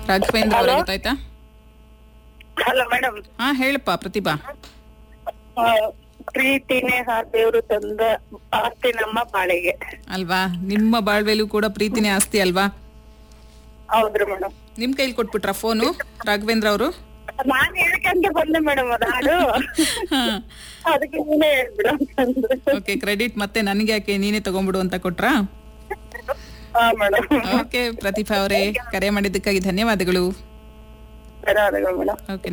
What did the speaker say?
ರಾಘವೇಂದ್ರ ಅವರೇ Hello? ಗೊತ್ತಾಯ್ತಾ hello madam ಹಾ ಹೇಳಪ್ಪ ಪ್ರತಿಭಾ ಪ್ರೀತಿನೇ ಆ ದೇವ್ರು ತಂದ ಆಸ್ತಿ ನಮ್ಮ ಬಾಳೆಗೆ ಅಲ್ವಾ ನಿಮ್ಮ ಬಾಳ್ವೆಲೂ ಕೂಡ ಪ್ರೀತಿನೇ ಆಸ್ತಿ ಅಲ್ವಾ ಹೌದ್ರಿ ಮೇಡಮ್ ನಿಮ್ ಕೈಲಿ ಕೊಟ್ಬಿಟ್ರ ಫೋನು ರಾಘವೇಂದ್ರ ಅವರು ನಾನ್ ಹೇಳ್ಕಂತ ಬಂದೆ ಮೇಡಮ್ ಅದು ಹಾಡು ಅದಕ್ಕೆ ನೀನೇ ಹೇಳ್ಬಿಡು ಅಂತಂದ್ರೆ ಓಕೆ ಕ್ರೆಡಿಟ್ ಮತ್ತೆ ನನಗೆ ಯಾಕೆ ನೀನೇ ತಗೊಂಡ್ಬಿಡು ಅಂತ ಕೊಟ್ರಾ ಹಾ ಮೇಡಮ್ ಓಕೆ ಪ್ರತಿಭಾ ಅವರೇ ಕರೆ ಮಾಡಿದ್ದಕ್ಕಾಗಿ ಧನ್ಯವಾದಗಳು ಧನ್ಯವಾದಗಳು ಮೇಡಮ್ ಓಕೆ